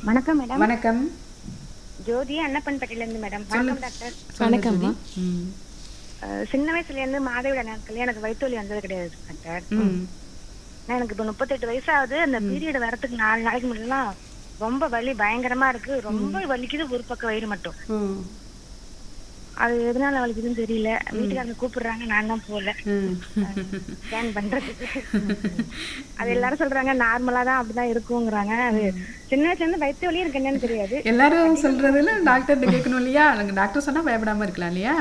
வணக்கம் மேடம் வணக்கம் ஜோதி அன்னப்பன்பட்டில இருந்து மேடம் வணக்கம் டாக்டர் சொல்லுங்க வணக்கம்மா. ஜோதி. ம். அஹ், சின்ன வயசுல இருந்து மாதவிட நாட்கள் எனக்கு வயிற்று வலி வந்தது கிடையாது டாக்டர் ம். நான் எனக்கு இப்போ முப்பத்தெட்டு வயசாகுது அந்த பீரியட் வரதுக்கு நாலு நாளைக்கு முன்னாடிலாம் ரொம்ப வலி பயங்கரமா இருக்கு ரொம்ப வலிக்குது ஒரு பக்கம் வயிறு மட்டும் ம். அது எதனால வலிக்குதுன்னு தெரியல வீட்டுக்காரங்க கூப்பிடுறாங்க நான் தான் போகல ம். ஸ்கேன் பண்றதுக்கு அது எல்லாரும் சொல்றாங்க நார்மலா தான் அப்படிதான் இருக்குங்கிறாங்க அது சின்ன வயசுல இருந்து வயிற்று வலி எனக்கு என்னன்னு தெரியாது எல்லாரும் சொல்றதுல டாக்டர்கிட்ட கேட்கணும் இல்லையா எனக்கு டாக்டர் சொன்னா பயப்படாம இருக்கலாம் இல்லையா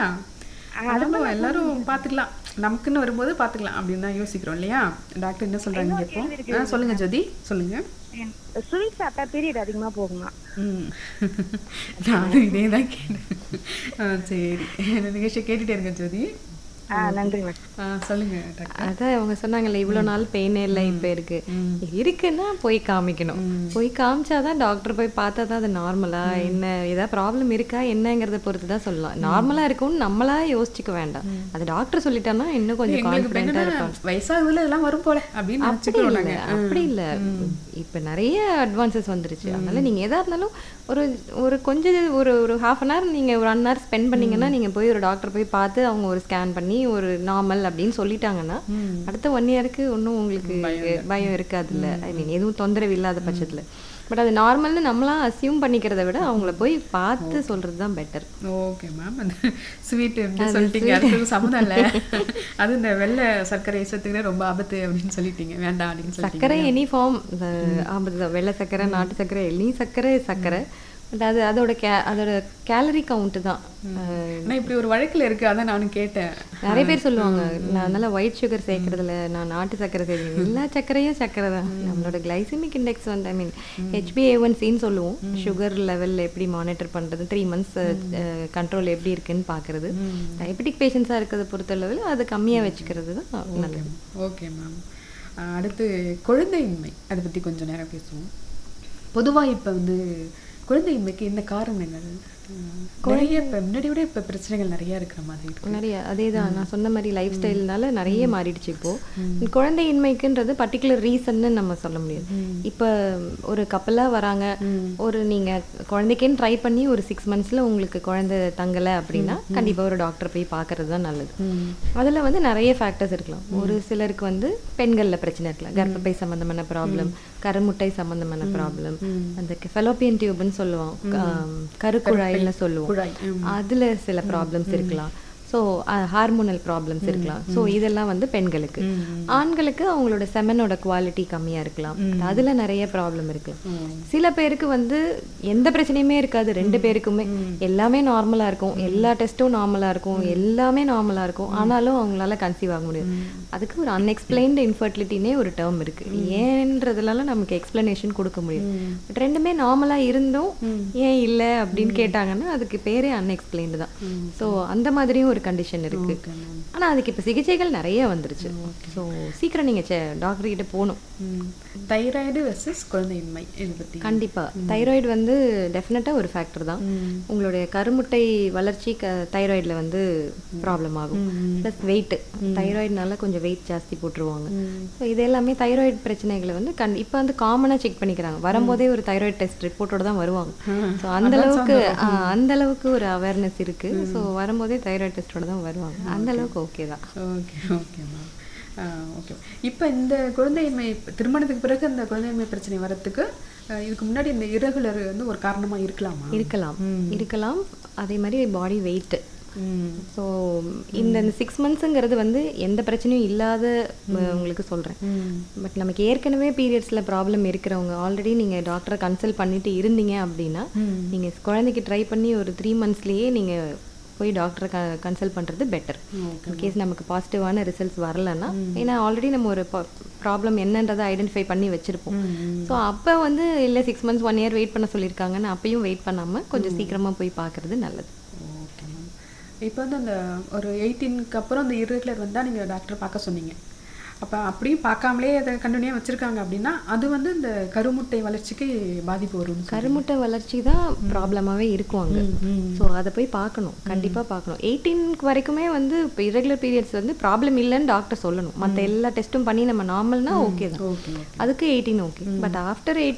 அதனால எல்லாரும் பாத்துக்கலாம் நமக்குன்னு வரும்போது பாத்துக்கலாம் அப்படின்னு தான் யோசிக்கிறோம் இல்லையா டாக்டர் என்ன சொல்றாங்க இப்போ ஆ, சொல்லுங்க ஜோதி சொல்லுங்க ஸ்வீட் சாப்பிட்டா பீரியட் அதிகமா போகுமா ம் நானும் இதே தான் கேட்டேன் ஆ, சரி நிகழ்ச்சி கேட்டுட்டே இருங்க ஜோதி ஆ நன்றி மேடம் ஆ, சொல்லுங்க டாக்டர் அதான் அவங்க சொன்னாங்கல்ல இவ்வளோ நாள் பெயினே இல்லை இப்போ இருக்கு இருக்குன்னா போய் காமிக்கணும் போய் காமிச்சாதான் டாக்டர் போய் பார்த்தா தான் அது நார்மலா என்ன ஏதாவது ப்ராப்ளம் இருக்கா என்னங்கிறத பொறுத்து தான் சொல்லலாம் நார்மலா இருக்கும்னு நம்மளா யோசிச்சுக்க வேண்டாம் அது டாக்டர் சொல்லிட்டான்னா இன்னும் கொஞ்சம் எங்களுக்கு இப்ப கான்ஃபிடென்ட்டா என்னன்னா இருப்பாங்க வயசாகுதுல இதெல்லாம் வரும் போல அப்படின்னு அப்படி நினைச்சுக்கிறோம் இல்ல நாங்க அப்படி இல்ல இப்ப நிறைய அட்வான்சஸ் வந்துருச்சு அதனால நீங்க எதா இருந்தாலும் ஒரு ஒரு கொஞ்சம் ஒரு ஒரு ஹாஃப் அன் ஹவர் நீங்க ஒரு ஒன் ஹவர் ஸ்பெண்ட் பண்ணீங்கன்னா நீங்க போய் ஒரு டாக்டர் போய் பார்த்து அவங்க ஒரு ஸ்கேன் பண்ணி ஒரு நார்மல் அப்படின்னு சொல்லிட்டாங்கன்னா அடுத்த ஒன் இயருக்கு ஒன்றும் உங்களுக்கு பயம் இருக்காதுல்ல ஐ மீன் எதுவும் தொந்தரவு இல்லாத பட்சத்துல பட் அது நார்மல்னு நம்மளா அசியூம் பண்ணிக்கிறத விட அவங்கள போய் பார்த்து சொல்றது தான் பெட்டர் ஓகே மேம் அந்த ஸ்வீட் சொல்லிட்டீங்க அடுத்தது சம்மதம் இல்ல அது இந்த வெள்ளை சர்க்கரை விஷத்துக்கு ரொம்ப ஆபத்து அப்படின்னு சொல்லிட்டீங்க வேண்டாம் அப்படின்னு சொல்லிட்டீங்க சர்க்கரை எனி ஃபார்ம் ஆபத்து தான் வெள்ளை சர்க்கரை நாட்டு சர்க்கரை எல்லி சர்க்கரை சர்க்கரை பட் அது அதோட கே அதோட கேலரி கவுண்ட் தான் அஹ், ஆனா இப்படி ஒரு வழக்குல இருக்கு அதான் நானும் கேட்டேன் நிறைய பேர் சொல்லுவாங்க நான் அதனால ஒயிட் சுகர் சேர்க்கறதுல நான் நாட்டு சர்க்கரை சேர்க்கிறேன் எல்லா சர்க்கரையும் சர்க்கரை தான் நம்மளோட கிளைசிமிக் இண்டெக்ஸ் வந்து ஐ மீன் ஹெச்பிஏஒன்சின்னு சொல்லுவோம் சுகர் லெவல் எப்படி மானிட்டர் பண்றது த்ரீ மந்த்ஸ் கண்ட்ரோல் எப்படி இருக்குன்னு பார்க்கறது டயபெட்டிக் பேஷண்ட்ஸாக இருக்கிறத பொறுத்தளவில் அது கம்மியா வச்சுக்கிறது தான் நல்லது ஓகே மேம் அடுத்து குழந்தையின்மை அதை பத்தி கொஞ்சம் நேரம் பேசுவோம் பொதுவா இப்ப வந்து குழந்தையின்மைக்கு என்ன காரணங்கள் அஹ், நிறைய இப்ப முன்னாடி விட இப்ப பிரச்சனைகள் நிறைய இருக்கிற மாதிரி இருக்கு நிறைய அதே தான் நான் சொன்ன மாதிரி லைஃப் ஸ்டைல்னால நிறைய மாறிடுச்சு இப்போ குழந்தையின்மைக்குன்றது பர்டிகுலர் ரீசன்னு நம்ம சொல்ல முடியாது இப்போ ஒரு கப்பலா வராங்க ஒரு நீங்க குழந்தைக்கேன்னு ட்ரை பண்ணி ஒரு சிக்ஸ் மந்த்ஸ்ல உங்களுக்கு குழந்தை தங்கல அப்படின்னா கண்டிப்பா ஒரு டாக்டர் போய் பார்க்கறது தான் நல்லது அதுல வந்து நிறைய ஃபேக்டர்ஸ் இருக்கலாம் ஒரு சிலருக்கு வந்து பெண்கள்ல பிரச்சனை இருக்கலாம் கர்ப்பப்பை சம்பந்தமான ப்ராப்ளம் கருமுட்டை சம்பந்தமான ப்ராப்ளம் அந்த ஃபெலோப்பியன் டியூப்னு சொல்லுவோம் ஆம், கருக்குழாய்ல சொல்லுவோம் குழாய் அதுல சில ப்ராப்ளம்ஸ் இருக்கலாம் ஸோ ஹார்மோனல் ப்ராப்ளம்ஸ் இருக்கலாம் ஸோ இதெல்லாம் வந்து பெண்களுக்கு ஆண்களுக்கு அவங்களோட செமனோட குவாலிட்டி கம்மியா இருக்கலாம் அதுல நிறைய ப்ராப்ளம் இருக்கு சில பேருக்கு வந்து எந்த பிரச்சனையுமே இருக்காது ரெண்டு பேருக்குமே எல்லாமே நார்மலா இருக்கும் எல்லா டெஸ்ட்டும் நார்மலா இருக்கும் எல்லாமே நார்மலா இருக்கும் ஆனாலும் அவங்களால கன்சீவ் ஆக முடியாது அதுக்கு ஒரு அன்எக்ஸ்பிளைன்டு இன்ஃபர்டிலிட்டினே ஒரு டேர்ம் இருக்கு ஏன்றதுனால நமக்கு எக்ஸ்பிளனேஷன் கொடுக்க முடியும் பட் ரெண்டுமே நார்மலா இருந்தும் ஏன் இல்ல அப்படின்னு கேட்டாங்கன்னா அதுக்கு பேரே அன்எக்ஸ்பிளைன்டு தான் ஸோ அந்த மாதிரியும் ஒரு கண்டிஷன் இருக்கு ஆனா அதுக்கு இப்ப சிகிச்சைகள் நிறைய வந்துருச்சு ஸோ சீக்கிரம் நீங்க டாக்டர் கிட்ட போகணும் தைராய்டு வெர்சஸ் குழந்தையின்மை இதை பத்தி கண்டிப்பா தைராய்டு வந்து டெஃபினட்டா ஒரு ஃபேக்டர் தான் உங்களுடைய கருமுட்டை வளர்ச்சி தைராய்டுல வந்து ப்ராப்ளம் ஆகும் ப்ளஸ் வெயிட் தைராய்டுனால கொஞ்சம் வெயிட் ஜாஸ்தி போட்டுருவாங்க ஸோ இது எல்லாமே தைராய்டு பிரச்சனைகளை வந்து கண் இப்போ வந்து காமனா செக் பண்ணிக்கிறாங்க வரும்போதே ஒரு தைராய்டு டெஸ்ட் ரிப்போர்ட்டோட தான் வருவாங்க ஸோ அந்த அளவுக்கு ஆ, அந்த அளவுக்கு ஒரு அவேர்னஸ் இருக்கு ஸோ வரும்போதே தைராய்டு டெஸ்ட்டோட தான் வருவாங்க அந்த அளவுக்கு ஓகே தான் ஓகே ஓகே மேம் ஓகே இப்போ இந்த குழந்தையின்மை திருமணத்துக்கு பிறகு அந்த குழந்தையின்மை பிரச்சனை வரத்துக்கு அஹ், இதுக்கு முன்னாடி இந்த இரகுலர் வந்து ஒரு காரணமா இருக்கலாமா இருக்கலாம் இருக்கலாம் அதே மாதிரி பாடி வெயிட் ம் ஸோ இந்த சிக்ஸ் மந்த்ஸுங்கிறது வந்து எந்த பிரச்சனையும் இல்லாத அஹ், உங்களுக்கு சொல்கிறேன் பட் நமக்கு ஏற்கனவே பீரியட்ஸில் ப்ராப்ளம் இருக்கிறவங்க ஆல்ரெடி நீங்கள் டாக்டரை கன்சல்ட் பண்ணிட்டு இருந்தீங்க அப்படின்னா நீங்கள் குழந்தைக்கு ட்ரை பண்ணி ஒரு த்ரீ மந்த்ஸ்லேயே நீங்கள் போய் டாக்டரை க கன்சல்ட் பண்ணுறது பெட்டர் இன்கேஸ் நமக்கு பாசிட்டிவான ரிசல்ட்ஸ் வரலன்னா ஏன்னா ஆல்ரெடி நம்ம ஒரு ப்ராப்ளம் என்னன்றதை ஐடென்டிஃபை பண்ணி வச்சுருப்போம் ஸோ அப்போ வந்து இல்லை six months one year wait பண்ண சொல்லியிருக்காங்கன்னு அப்பயும் வெயிட் பண்ணாமல் கொஞ்சம் சீக்கிரமாக போய் பார்க்குறது நல்லது ஓகே மேம் இப்போ வந்து அந்த ஒரு எயிட்டீனுக்கு அப்புறம் அந்த இரகுலர் வந்தால் நீங்கள் டாக்டர் பார்க்க சொன்னீங்க அப்போ அப்படியும் பார்க்காமலே அதை கண்டினியூ வச்சுருக்காங்க அப்படின்னா அது வந்து இந்த கருமுட்டை வளர்ச்சிக்கு பாதிப்பு வரும் கருமுட்டை வளர்ச்சி தான் ப்ராப்ளமாகவே இருக்கும் அங்கே ஸோ அதை போய் பார்க்கணும் கண்டிப்பாக பார்க்கணும் எயிட்டீனுக்கு வரைக்குமே வந்து இப்போ இரகுலர் பீரியட்ஸ் வந்து ப்ராப்ளம் இல்லைன்னு டாக்டர் சொல்லணும் மற்ற எல்லா டெஸ்ட்டும் பண்ணி நம்ம நார்மல்னா ஓகே தான் ஓகே அதுக்கு eighteen okay but after eighteen